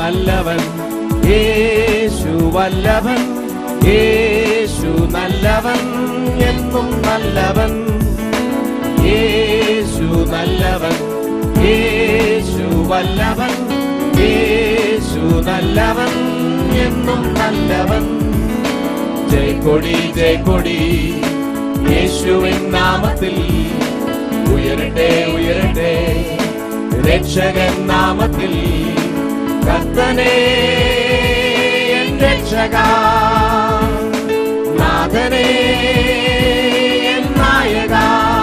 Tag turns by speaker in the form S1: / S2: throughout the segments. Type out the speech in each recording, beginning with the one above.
S1: നല്ലവൻ യേശു വല്ലവൻ യേശു നല്ലവൻ എന്നും നല്ലവൻ യേശു നല്ലവൻ യേശു വല്ലവൻ യേശു നല്ലവൻ എന്നും നല്ലവൻ ജയക്കൊടി ജയക്കൊടി യേശുവിൻ നാമത്തിൽ ഉയരട്ടെ ഉയരട്ടെ രക്ഷകൻ നാമത്തിൽ കർത്തനെ എൻ രക്ഷക നാഥനെ എൻ നായക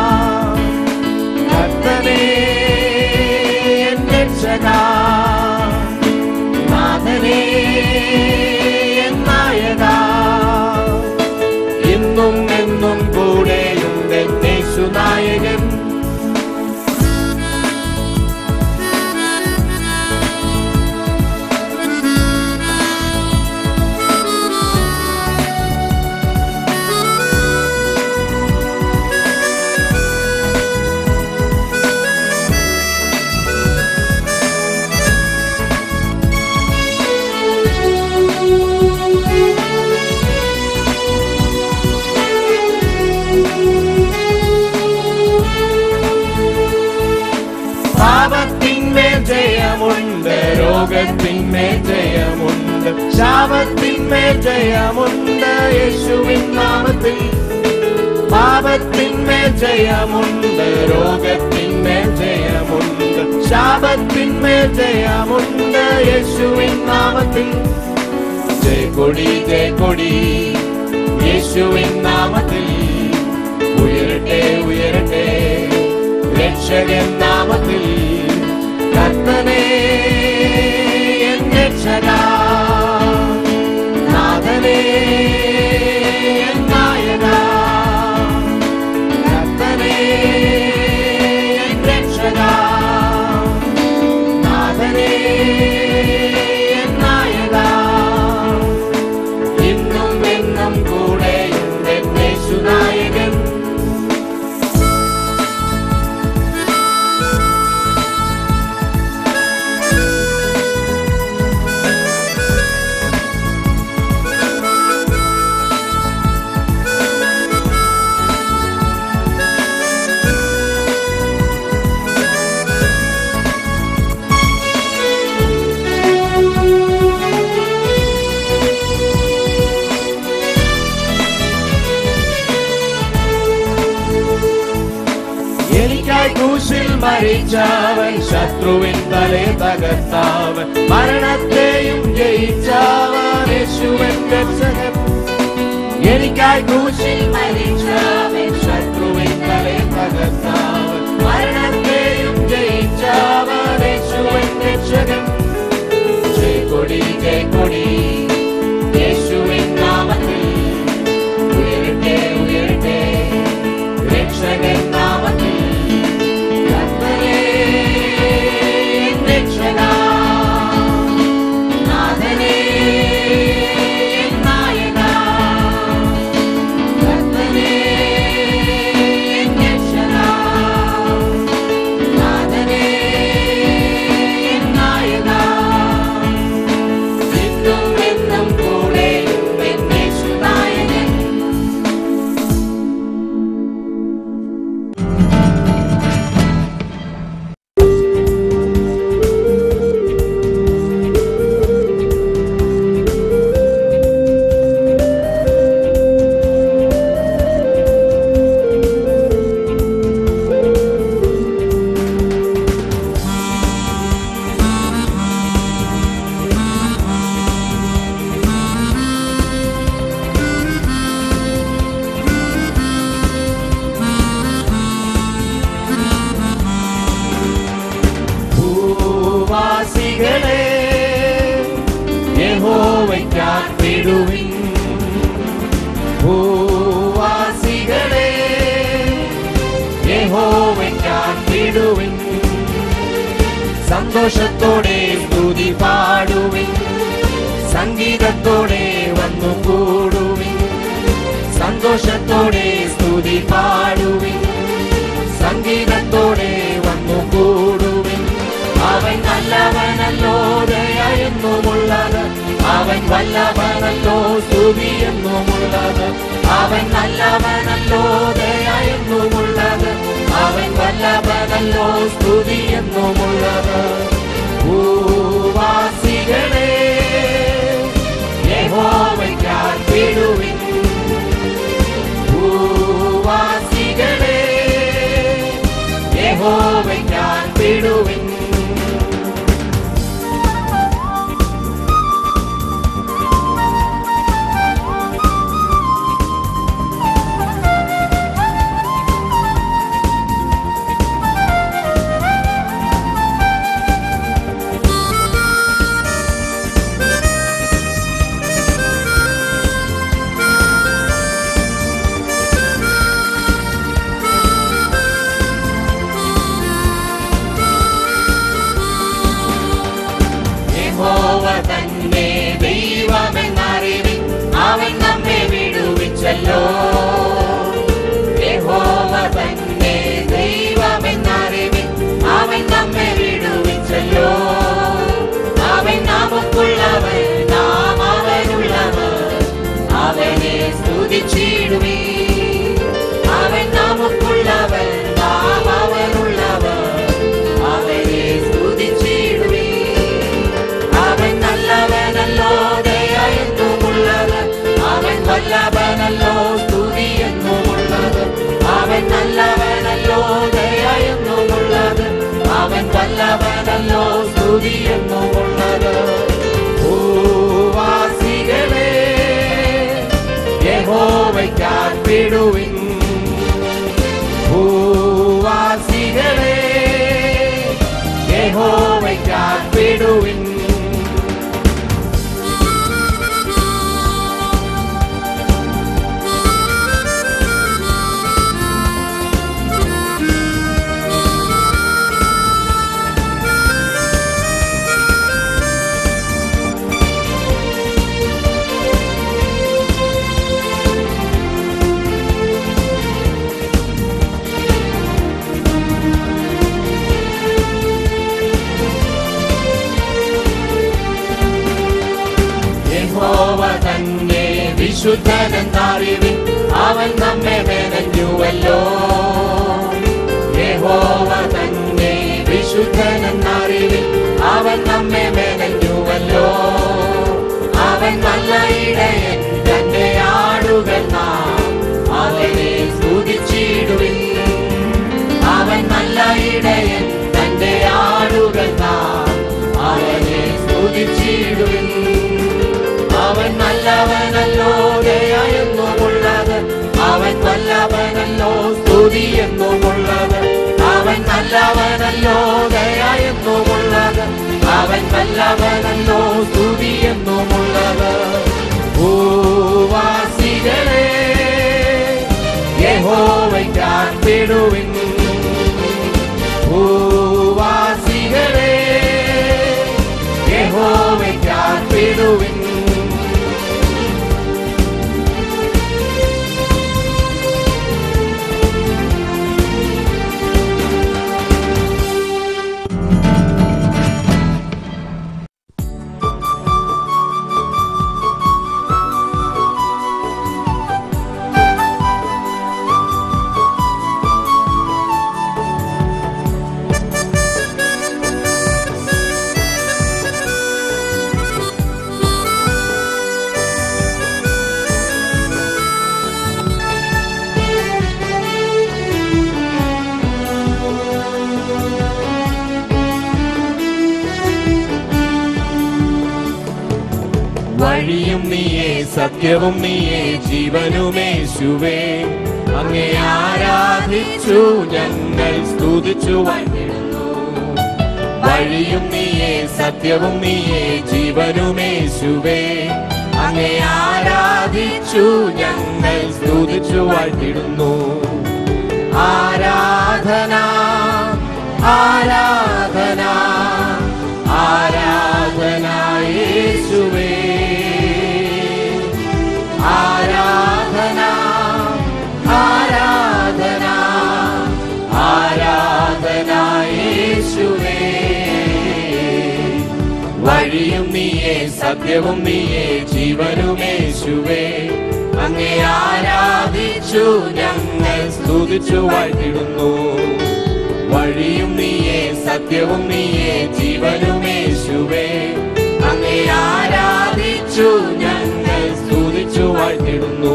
S1: കർത്തനെ എൻ രക്ഷക നാഥനെ എൻ നായക ഇന്നും എന്നും കൂടെയുണ്ട് യേശു നായകൻ പാപത്തിന്മേൽ ജയമുണ്ട് രോഗത്തിന്മേൽ ജയമുണ്ട് ശാപത്തിന്മേൽ ജയമുണ്ട് യേശുവിൻ നാമത്തിൽ പാപത്തിന്മേൽ ജയമുണ്ട് രോഗത്തിന്മേൽ ജയമുണ്ട് ശാപത്തിന്മേൽ ജയമുണ്ട് യേശുവിൻ നാമത്തിൽ ജയക്കൊടി ജയക്കൊടി യേശുവിൻ നാമത്തിൽ ഉയരട്ടെ ഉയരട്ടെ രക്ഷകൻ നാമത്തിൽ കർത്തനെ എൻ രക്ഷക നാഥനെ എൻ നായക കർത്തനെ എൻ രക്ഷക നാഥനെ എൻ നായക ഇന്നും എന്നും കൂടെയുണ്ട് യേശുനായകൻ എനിക്കായി ക്രൂശിൽ മരിച്ചവൻ ശത്രുവിൻ തലേ തകർത്തവൻ മരണത്തെയും ജയിച്ചവൻ യേശുവൻ രക്ഷകൻ എനിക്കായി ക്രൂശിൽ മരിച്ചവൻ ശത്രുവിൻ തലേ തകർത്തവൻ മരണത്തെയും ജയിച്ചവൻ യേശുവൻ രക്ഷകൻ ജയക്കൊടി ജയക്കൊടി യേശുവിൻ നാമത്തിൽ ഉയരട്ടെ ഉയരട്ടെ രക്ഷകൻ നാമത്തിൽ കർത്തനേ രക്ഷക നാഥനേ നായക കർത്തനേ രക്ഷക നാഥനേ നായക ഇന്നും എന്നും കൂടെയുണ്ട് യേശുനായകൻ ഭൂവാസികളെ യഹോവയ്ക്കാത്തിടുവിൻ ഭൂവാസികളെ യഹോവയ്ക്കാത്തിടുവിൻ സന്തോഷത്തോടെ സ്തുതി പാടുവിൻ സംഗീതത്തോടെ വന്നു കൂടുവിൻ സന്തോഷത്തോടെ സ്തുതി പാടുവിൻ സംഗീതത്തോടെ വന്നു കൂടുവിൻ അവൻ നല്ലവനല്ലോ ദയായിരുന്നു അവൻ വല്ലവനല്ലോ സ്തുതിയെന്നുമുള്ളത് അവൻ നല്ലവനല്ലോ ദയായെന്നുമുള്ളത് അവൻ വല്ലവനല്ലോ സ്തുതിയെന്നുമുള്ളത് ഭൂവാസികളെ യഹോവയ്ക്കാൻ വിടുവിൻ ഭൂവാസികളെ യഹോവയ്ക്കാൻ വിടുവിൻ യഹോവ തന്നെ ദൈവമെന്നറിവിൻ അവൻ നമ്മെ വിടുവിച്ചല്ലോ യഹോവ തന്നെ ദൈവമെന്നറിവിൻ അവൻ നമ്മെ വിടുവിച്ചല്ലോ അവൻ നമുക്കുള്ളവൻ നാം അവനുള്ളവർ അവനെ സ്തുതിച്ചിടുവീ അവൻ നമുക്കുള്ളവൻ നാം അവനുള്ളവർ അവനെ സ്തുതിച്ചിടുവീ അവൻ നല്ലവനല്ലോ ദയായെന്നുമുള്ളത് അവൻ വല്ലഭനല്ലോ സ്തുതി എന്നുമുള്ളത് അവൻ നല്ലവനല്ലോ ദയായെന്നുമുള്ളത് അവൻ വല്ലഭനല്ലോ സ്തുതി എന്നുമുള്ളത് ഭൂവാസികളെ യഹോവയ്ക്കാൻ വിടുവിൻ ഭൂവാസികളെ യഹോവയ്ക്കാൻ വിടുവിൻ യഹോവ തന്നെ വിശുദ്ധനെന്നറിവിൻ അവൻ നമ്മെ മെനഞ്ഞുവല്ലോ യഹോവ തന്നെ വിശുദ്ധനെന്നറിവിൻ അവൻ നമ്മെ മെനഞ്ഞുവല്ലോ അവൻ നല്ല ഇടയൻ തന്റെ ആടുകൾ നാം അവനെ സ്തുതിച്ചിടുവിൻ അവൻ നല്ല ഇടയൻ തന്റെ ആടുകൾ നാം അവനെ സ്തുതിച്ചിടുവിൻ അവൻ നല്ലവനല്ലോ ദയായെന്നുമുള്ളത് അവൻ വല്ലവനല്ലോ സ്തുതി എന്നുമുള്ളത് അവൻ നല്ലവനല്ലോ ദയായെന്നുമുള്ളത് അവൻ വല്ലവനല്ലോ സ്തുതി എന്നുമുള്ളത് ഭൂവാസികളെ യഹോവയ്ക്കാൻ വിടുവിൻ ഭൂവാസികളെ യഹോവയ്ക്കാൻ വിടുവിൻ വഴിയും നീയേ സത്യവും നീയേ ജീവനുമേശുവേ അങ്ങേ ആരാധിച്ചു ഞങ്ങൾ സ്തുതിച്ചു വാഴ്ത്തിടുന്നു വഴിയും നീയേ സത്യവും നീയേ ജീവനുമേശുവേ അങ്ങേ ആരാധിച്ചു ഞങ്ങൾ സ്തുതിച്ചു വാഴ്ത്തിടുന്നു ആരാധന ആരാധന ആരാധന യേശുവേ ആരാധന ആരാധന ആരാധന യേശുവേ വഴിയും നീയേ സത്യം സത്യവും നീയേ ജീവനുമേശുവേ അങ്ങേ ആരാധിച്ചു ഞങ്ങൾ സ്തുതിച്ചു വാഴ്ത്തിടുന്നു വഴിയും നീയേ സത്യവും നീയേ ജീവനുമേശുവേ അങ്ങേ ആരാധിച്ചു ഞങ്ങൾ സ്തുതിച്ചു വാഴ്ത്തിടുന്നു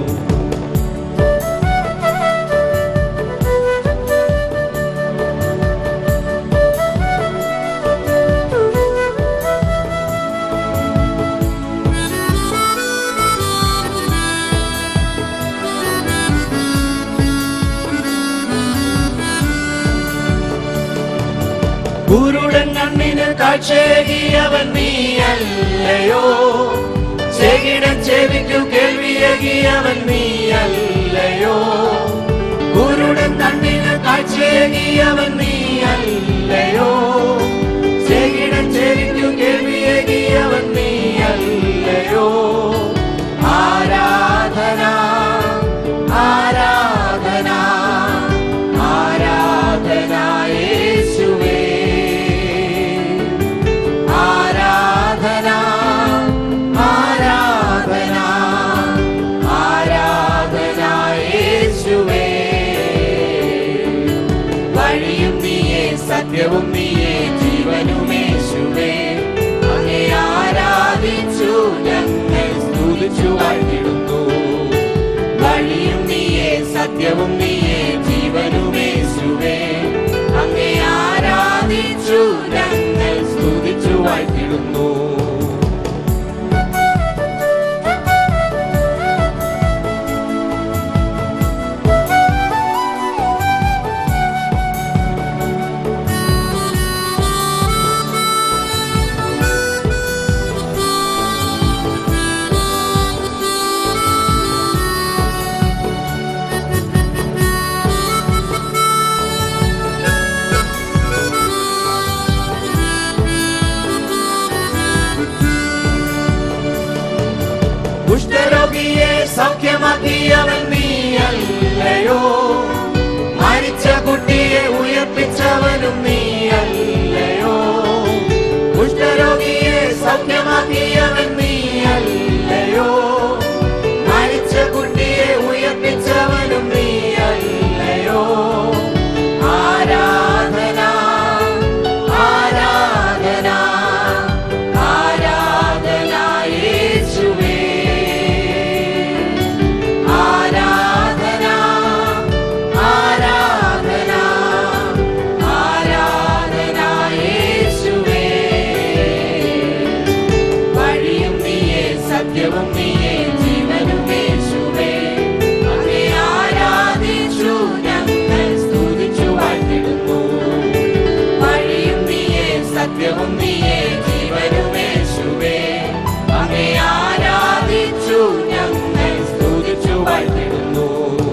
S1: കുരുടൻ കണ്ണിന് കാഴ്ചയേകിയവൻ നീയല്ലയോ ചെകിടൻ ചെവിക്കു കേൾവിയേകിയവൻ നീയല്ലയോ കുരുടൻ കണ്ണിന് കാഴ്ചയേകിയവൻ നീയല്ലയോ ചെകിടൻ ചെവിക്കു കേൾവിയേകിയവൻ നീയല്ലയോ ആരാധന ആരാധന ആരാധന യേശുവേ ആരാധന ആരാധന ആരാധന യേശുവേ വഴിയും നീയേ സത്യവും നീയേ ജീവനുമേശുവേ അങ്ങേ ആരാധിച്ചു ഞങ്ങൾ സ്തുതിച്ചു വാഴ്ത്തിടുന്നു വഴിയും നീയേ സത്യവും നീയേ ജീവനുമേശുവേ അങ്ങേ ആരാധിച്ചു ഞങ്ങൾ സ്തുതിച്ചു വാഴ്ത്തിടുന്നു കുഷ്ഠരോഗിയെ സൗഖ്യമാക്കിയവൻ നീയല്ലയോ മരിച്ച കുട്ടിയെ ഉയർപ്പിച്ചവനും നീയല്ലയോ കുഷ്ഠരോഗിയെ സൗഖ്യമാക്കിയവൻ നീയല്ലയോ മരിച്ച കുട്ടിയെ ഉയർപ്പിച്ചവനും നീയല്ലയോ ആരാധന ആരാധന ആരാധന യേശുവേ ആരാധന ആരാധന ആരാധന യേശുവേ വഴിയും നീയേ സത്യവും നീയേ ജീവനും യേശുവേ അങ്ങേ ആരാധിച്ചു ഞങ്ങൾ സ്തുതിച്ചു വാഴ്ത്തിടുന്നു വഴിയും നീയേ സത്യവും നീയേ ജീവനും യേശുവേ അങ്ങേ ആരാധിച്ചു ഞങ്ങൾ സ്തുതിച്ചു വാഴ്ത്തിടുന്നു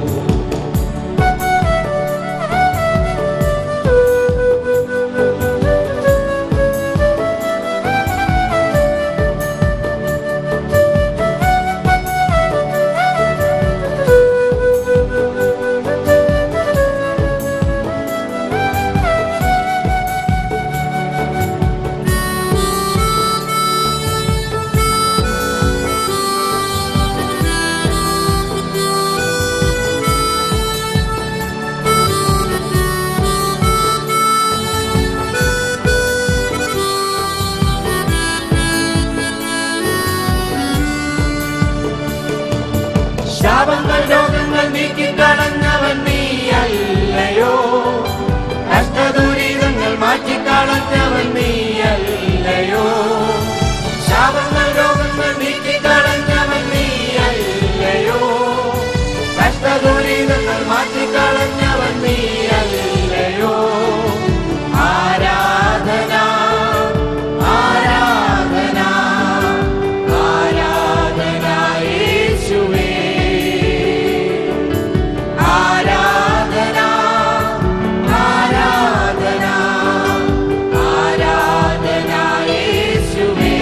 S1: ശാപങ്ങൾ രോഗങ്ങൾ നീക്കിക്കളഞ്ഞവൻ നീയല്ലയോ കഷ്ടദുരിതങ്ങൾ മാറ്റിക്കളഞ്ഞവൻ നീയല്ലയോ ശാപങ്ങൾ രോഗങ്ങൾ നീക്കിക്കളഞ്ഞവൻ നീയല്ലയോ കഷ്ടദുരിതങ്ങൾ മാറ്റിക്കളഞ്ഞവൻ നീയല്ലയോ ആരാധന ആരാധന ആരാധന യേശുവേ ആരാധന ആരാധന ആരാധന യേശുവേ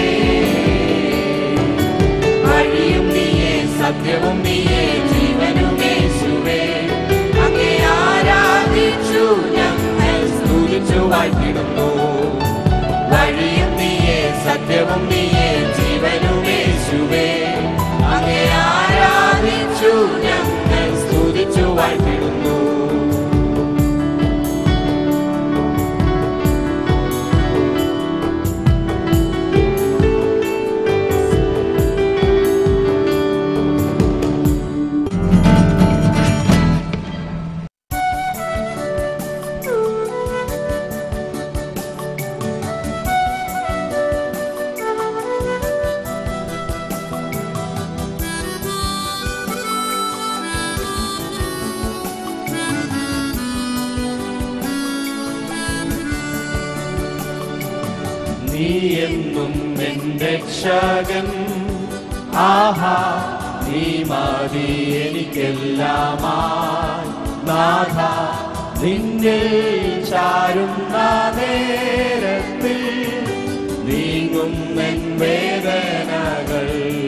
S1: വഴിയും നീയേ സത്യവും നീയേ ജീവനും യേശുവേ അങ്ങേ ആരാധിച്ചു ഞങ്ങൾ സ്തുതിച്ചു വാഴ്ത്തിടുന്നു വഴിയും നീയേ സത്യവും നീയേ ജീവനും
S2: എന്നും എൻ രക്ഷകൻ ആഹാ നീ മതി എനിക്കെല്ലാമായി നാഥ നിന്നിൽ ചാരുന്ന നേരത്തിൽ നീങ്ങും എൻ വേദനകൾ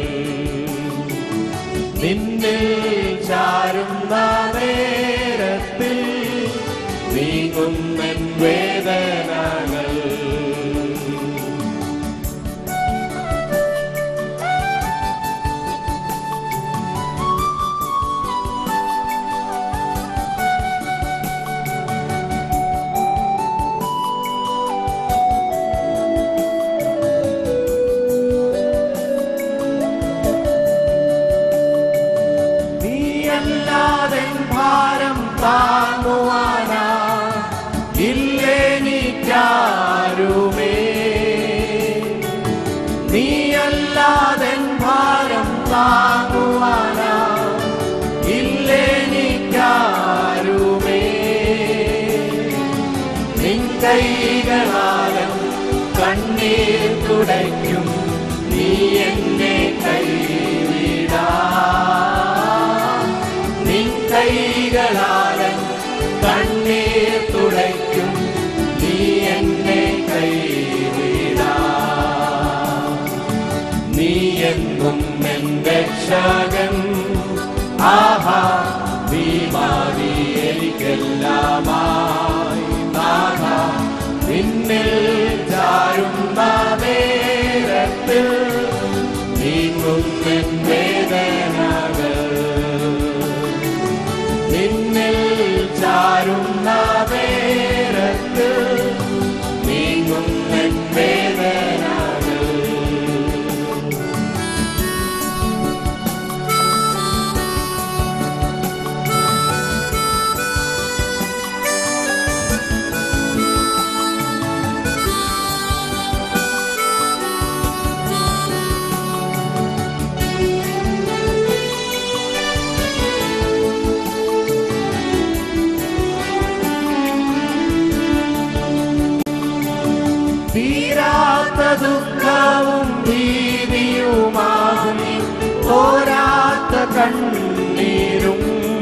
S2: നിന്നിൽ ചാരുന്ന നേരത്തിൽ നീങ്ങും എൻ വേദനകൾ നീയല്ലാതെ ഭാരം താങ്ങുവാനാ ഇല്ലെനിക്കാരുമേ നീയല്ലാതെ ഭാരം താങ്ങുവാനാ ഇല്ലെനിക്കാരുമേ നിൻ കൈകളാലും കണ്ണീർ തുടയ്ക്കും നീ എന്നെ കൈവിടാ നിൻ കൈകളാലും കണ്ണീർ തുടയ്ക്കും നീ എന്നെ കൈവിടാ നീ എന്നും എൻ രക്ഷകൻ ആഹാ നീ മാറി എനിക്കെല്ലാമായി നാഥ നിന്നിൽ ചാരുന്ന നേരത്തിൽ നീങ്ങും എൻ വേദനകൾ നിന്നിൽ ചാരുന്ന നേരത്തിൽ നീങ്ങും എൻ വേദനകൾ തീരാത്ത ദുഃഖവും ഭീതിയുമാകും തോരാത്ത കണ്ണീരും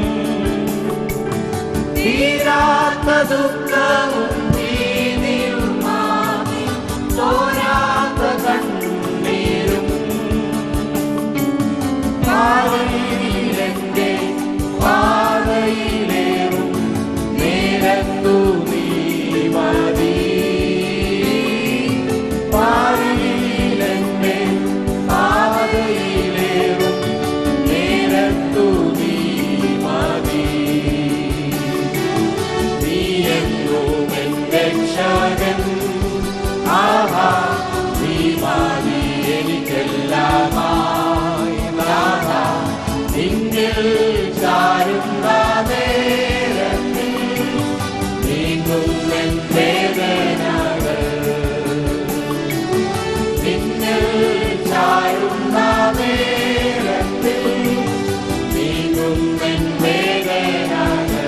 S2: തീരാത്ത ദുഃഖവും ഭീതിയുമാകും തോരാത്ത കണ്ണീരും പാതയിലെന്റെ പാതയിലേറും നേരത്തു നീ മതി പാതയിലെന്റെ പാതയിലേറും നേരത്തു നീ മതി നീ എന്നും എൻ രക്ഷകൻ ആഹാ നീ മതി എനിക്കെല്ലാമായി നാഥ നിന്നിൽ ചാരുന്ന നേരത്തിൽ നീങ്ങും എൻ വേദനകൾ നിന്നിൽ ചാരുന്ന നേരത്തിൽ നീങ്ങും എൻ വേദനകൾ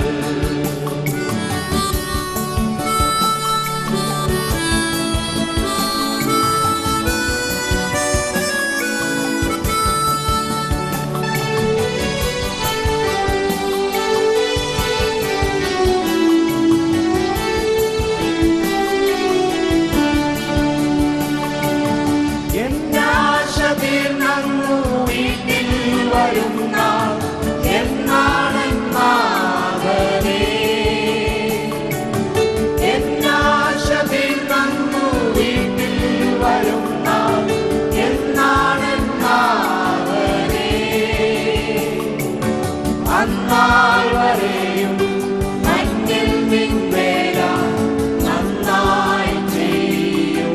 S2: എന്നാശ തീർന്നു വീട്ടിൽ വരുന്ന എന്നാണെന്നാകനെ എന്നാശ തീർന്നു വീട്ടിൽ വരുന്ന എന്നാണെന്നാകനെ അന്നാൾ വരെയും മഞ്ഞിൽ നിൻവേല നന്നായി ചെയ്യും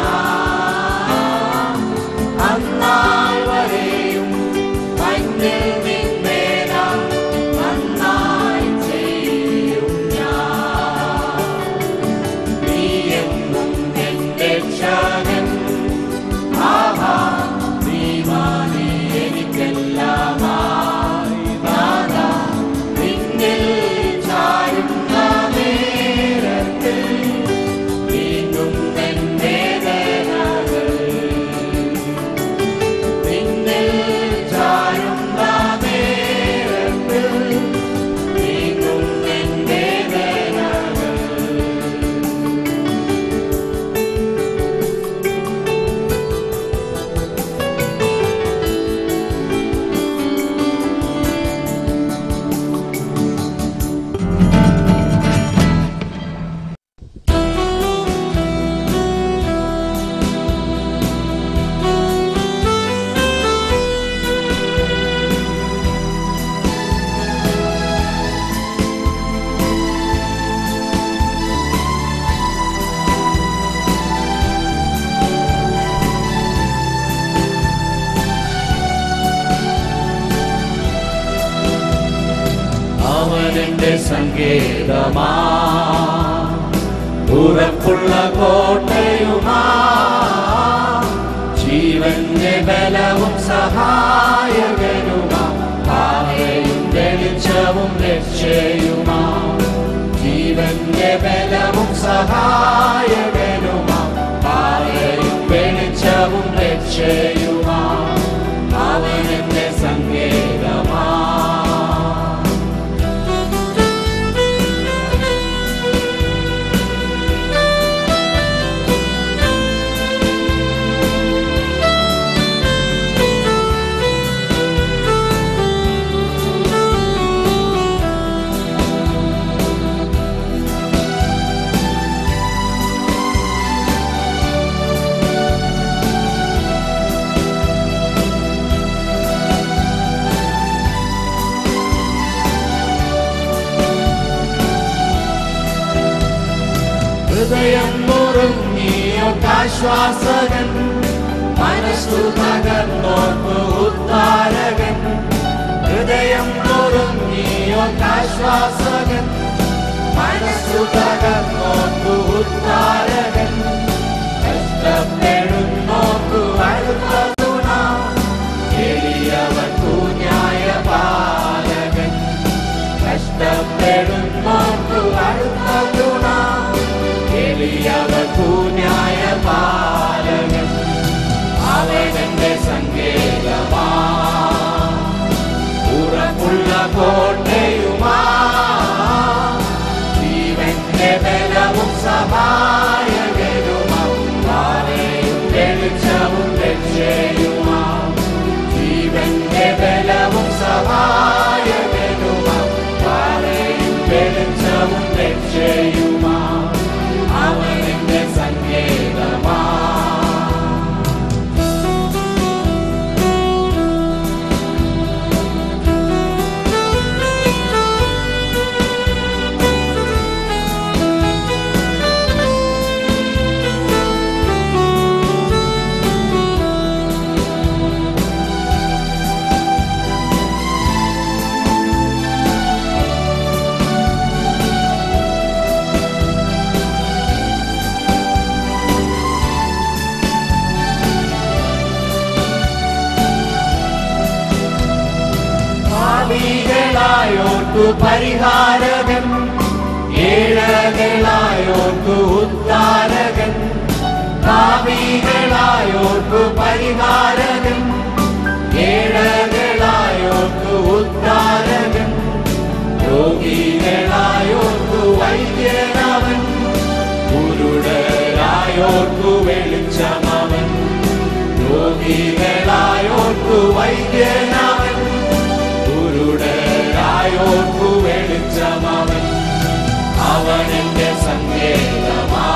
S2: ഞാൻ അന്നാൾ വരെയും മഞ്ഞിൽ നിൻവേല നന്നായി ചെയ്യും ഞാൻ നീ എന്നും എൻ രക്ഷകൻ ആഹാ നീ മാറി എനിക്കെല്ലാമായി നാഥ നിന്നിൽ ചാരുന്ന നേരത്തിൽ നീങ്ങും എൻ വേദനകൾ അവനെന്റെ സങ്കേതമാ ഉറപ്പുള്ള കോട്ടയുമാ ജീവന്റെ ബലവും സഹായകനുമാ പാതയും വെളിച്ചവും രക്ഷയുമാ ജീവന്റെ ബലവും സഹായകനുമാ പാതയും വെളിച്ചവും രക്ഷയുമാ അവനെന്റെ സങ്കേതമാ ഹൃദയം മുറുങ്ങിയൊട്ടാശ്വാസകൻ മനസ്സു തകർന്നോർപ്പ് ഉദ്ധാരകൻ ഹൃദയം മുറുങ്ങിയൊട്ടാശ്വാസകൻ മനസ്സു തകർന്നോർപ്പ് ഉദ്ധാരകൻ കഷ്ടപ്പെടുന്നോർക്കു അടുത്ത തുണ എളിയവൻ ന്യായ പാലകൻ കഷ്ടപ്പെടുന്നോർക്കു അടുത്ത തുണ എളിയവൻ ന്യായ പാലകൻ അവനെന്റെ സങ്കേതമാ ഉറപ്പുള്ള കോട്ടയുമാ ജീവന്റെ ബലവും സഹായകരുമാ പാതയും വെളിച്ചവും രക്ഷയുമാ ജീവന്റെ ബലവും സഹായകരുമാ പാതയും വെളിച്ചവും രക്ഷയുമാ അവനെന്റെ സങ്കേതമാ ഭാവികളായോർക്കു പരിഹാരകൻ ഏഴകളായോർക്കു ഉദ്ധാരകൻ ഭാവികളായോർക്കു പരിഹാരകൻ ഏഴകളായോർക്കു ഉദ്ധാരകൻ രോഗികളായോർക്കു വൈദ്യനവൻ കുരുടരായോർക്കു വെളിച്ചമവൻ രോഗികളായോർക്കു വൈദ്യനവൻ കുരുടരായോർക്കു വെളിച്ചമവൻ അവനെന്റെ സങ്കേതമാ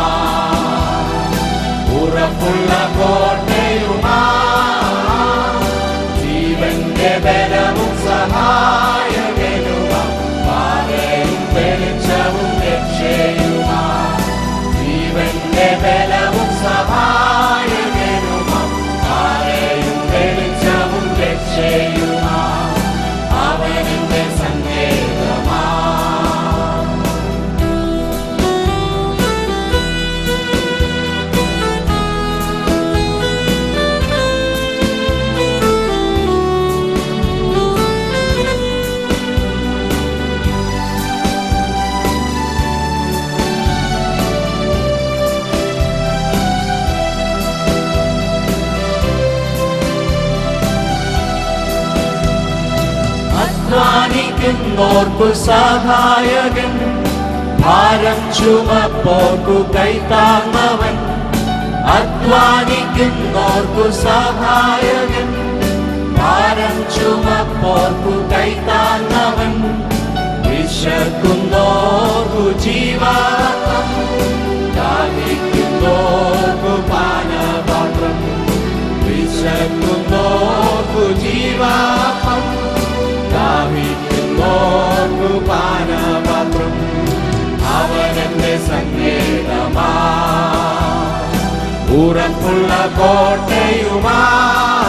S2: ഉറപ്പുള്ള കോട്ടയുമാ ജീവന്റെ ബലവും സഹായകനുമാ പാതയും വെളിച്ചവും രക്ഷയുമാ ജീവന്റെ ബലവും സഹായകനുമാ പാതയും വെളിച്ചവും രക്ഷയുമാ അവനെന്റെ സങ്കേതമാ അധ്വാനിക്കുന്നോർക്കു സഹായകൻ ഭാരം ചുമപ്പോർക്കു കൈത്താങ്ങവൻ അധ്വാനിക്കുന്നോർക്കു സഹായകൻ ഭാരം ചുമപ്പോർക്കു കൈത്താങ്ങവൻ വിശക്കുന്നോർക്കു ജീവാത്മം ദാഹിക്കുന്നോർക്കു പാനപാത്രം വിശക്കുന്നോർക്കു ജീവാത്മം ദാഹിക്കുന്നോർക്കു പാനപാത്രം അവനെന്റെ സങ്കേതമാ ഉറപ്പുള്ള കോട്ടയുമാ